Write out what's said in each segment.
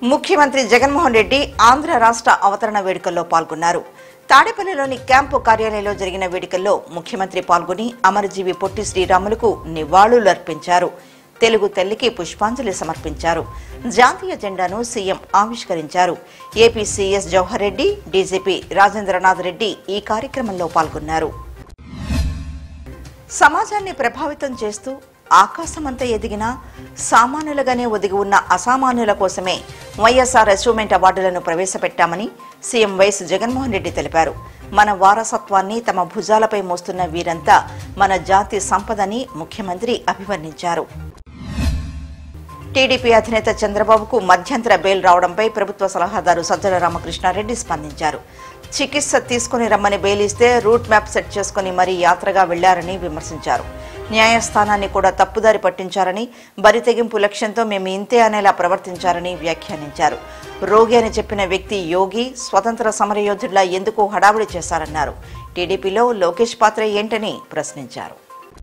ముఖ్యమంత్రి జగన్మోహన్ రెడ్డి ఆంధ్ర రాష్ట్ర అవతరణ వేడుకల్లో పాల్గొన్నారు తాడేపల్లిలోని క్యాంపు కార్యాలయంలో జరిగిన వేడుకల్లో ముఖ్యమంత్రి పాల్గొని అమరజీవి పొట్టి శ్రీరాములకు నివాళులర్పించారు తెలుగు తల్లికి పుష్పాంజలి సమర్పించారు జాతీయ జెండాను సీఎం ఆవిష్కరించారు AP CS Jawahar Reddy DGP Rajendranath Reddy ఈ కార్యక్రమంలో పాల్గొన్నారు సమాజాన్ని ప్రభావితం చేస్తూ ఆకాశమంతా ఎదిగిన సామాన్యులుగానే ఒదిగి ఉన్న అసామాన్యుల కోసమే వైఎస్ఆర్ అచీవ్మెంట్ అవార్డులను ప్రవేశపెట్టామని సీఎం వైఎస్ జగన్మోహన్ రెడ్డి తెలిపారు మన వారసత్వాన్ని తమ భుజాలపై మోస్తున్న వీరంతా మన జాతి సంపదని ముఖ్యమంత్రి అభివర్ణించారు టీడీపీ అధినేత చంద్రబాబుకు మధ్యంతర బెయిల్ రావడంపై ప్రభుత్వ సలహాదారు సజ్జల రామకృష్ణారెడ్డి స్పందించారు చికిత్స తీసుకుని రమ్మని బెయిల్ ఇస్తే రూట్ మ్యాప్ సెట్ చేసుకుని మరీ యాత్రగా వెళ్లారని విమర్శించారు న్యాయస్థానాన్ని కూడా తప్పుదారి పట్టించారని బరితెగింపు లక్ష్యంతో మేము ఇంతే అనేలా ప్రవర్తించారని వ్యాఖ్యానించారు రోగి అని చెప్పిన వ్యక్తి యోగి స్వతంత్ర సమరయోధుడిలా ఎందుకు హడావుడి చేశారన్నారు టీడీపీలో లోకేష్ పాత్ర ఏంటని ప్రశ్నించారు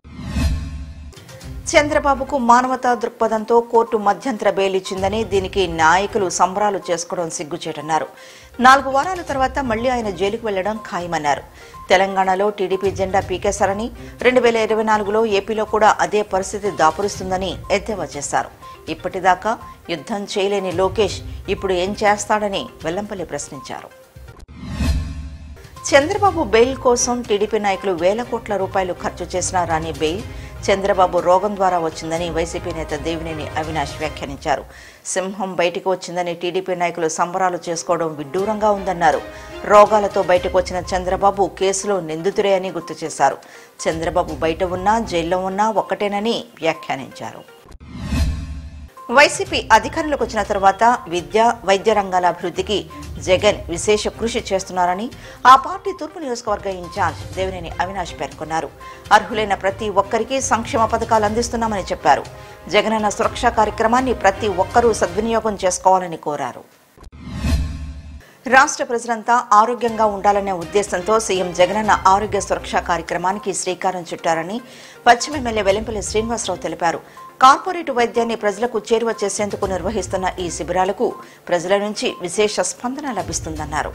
చంద్రబాబుకు మానవతా దృక్పథంతో కోర్టు మధ్యంతర బెయిల్ ఇచ్చిందని దీనికి నాయకులు సంబరాలు చేసుకోవడం సిగ్గుచేటన్నారు నాలుగు వారాల తర్వాత మళ్లీ ఆయన జైలుకు వెళ్లడం ఖాయమన్నారు తెలంగాణలో టీడీపీ జెండా పీకేశారని రెండు వేల ఇరవై నాలుగులో ఏపీలో కూడా అదే పరిస్థితి దాపురుస్తుందని ఎద్దేవా చేశారు ఇప్పటిదాకా యుద్ధం చేయలేని లోకేష్ ఇప్పుడు ఏం చేస్తాడని వెల్లంపల్లి ప్రశ్నించారు చంద్రబాబు బెయిల్ కోసం టీడీపీ నాయకులు వేల కోట్ల రూపాయలు ఖర్చు చేసినా రాని బెయిల్ చంద్రబాబు రోగం ద్వారా వచ్చిందని వైసీపీ నేత దేవినేని అవినాష్ వ్యాఖ్యానించారు సింహం బయటకు వచ్చిందని టీడీపీ నాయకులు సంబరాలు చేసుకోవడం విడ్డూరంగా ఉందన్నారు రోగాలతో బయటకు వచ్చిన చంద్రబాబు కేసులో నిందితుడే అని గుర్తు చేశారు చంద్రబాబు బయట ఉన్నా జైల్లో ఉన్నా ఒక్కటేనని వ్యాఖ్యానించారు వైసీపీ అధికారంలోకి వచ్చిన తర్వాత విద్య వైద్య రంగాల అభివృద్ధికి జగన్ విశేష కృషి చేస్తున్నారని ఆ పార్టీ తూర్పు నియోజకవర్గ ఇన్ఛార్జ్ దేవినేని అవినాష్ పేర్కొన్నారు అర్హులైన ప్రతి ఒక్కరికి సంక్షేమ పథకాలు అందిస్తున్నామని చెప్పారు జగనన్న సురక్ష కార్యక్రమాన్ని ప్రతి ఒక్కరూ సద్వినియోగం చేసుకోవాలని కోరారు రాష్ట్ర ప్రజలంతా ఆరోగ్యంగా ఉండాలనే ఉద్దేశంతో సీఎం జగనన్న ఆరోగ్య సురక్ష కార్యక్రమానికి శ్రీకారం చుట్టారని పశ్చిమ ఎమ్మెల్యే వెల్లంపల్లి శ్రీనివాసరావు తెలిపారు కార్పొరేట్ వైద్యాన్ని ప్రజలకు చేరువ చేసేందుకు నిర్వహిస్తున్న ఈ శిబిరాలకు ప్రజల నుంచి విశేష స్పందన లభిస్తుందన్నారు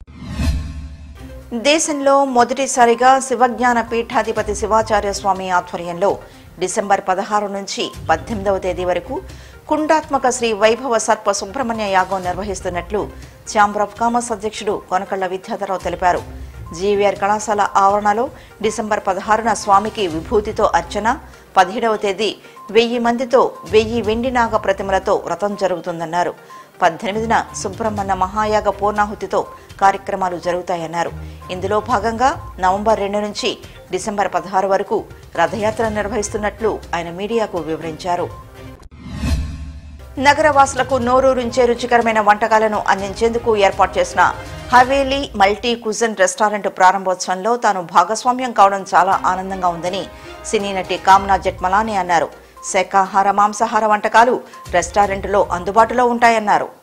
దేశంలో మొదటిసారిగా శివజ్ఞాన పీఠాధిపతి శివాచార్య స్వామి ఆధ్వర్యంలో డిసెంబర్ పదహారు నుంచి పద్దెనిమిదవ తేదీ వరకు కుండాత్మక శ్రీ వైభవ సర్ప సుబ్రహ్మణ్య యాగం నిర్వహిస్తున్నట్లు ఛాంబర్ ఆఫ్ కామర్స్ అధ్యక్షుడు కొనకళ్ల విద్యాధరరావు తెలిపారు జీవీఆర్ కళాశాల ఆవరణలో డిసెంబర్ పదహారున స్వామికి విభూతితో అర్చన పదిహేడవ తేదీ వెయ్యి మందితో వెయ్యి వెండి నాగ ప్రతిమలతో వ్రతం జరుగుతుందన్నారు పద్దెనిమిదిన సుబ్రహ్మణ్య మహాయాగ పూర్ణాహుతితో కార్యక్రమాలు జరుగుతాయన్నారు ఇందులో భాగంగా నవంబర్ రెండు నుంచి డిసెంబర్ పదహారు వరకు రథయాత్ర నిర్వహిస్తున్నట్లు ఆయన మీడియాకు వివరించారు నగరవాసులకు నోరూరించే రుచికరమైన వంటకాలను అందించేందుకు ఏర్పాటు చేసిన హవేలీ మల్టీ కుజన్ రెస్టారెంట్ ప్రారంభోత్సవంలో తాను భాగస్వామ్యం కావడం చాలా ఆనందంగా ఉందని సినీ నటి కామ్నా జెట్మలాని అన్నారు శాకాహార మాంసాహార వంటకాలు రెస్టారెంట్లో అందుబాటులో ఉంటాయన్నారు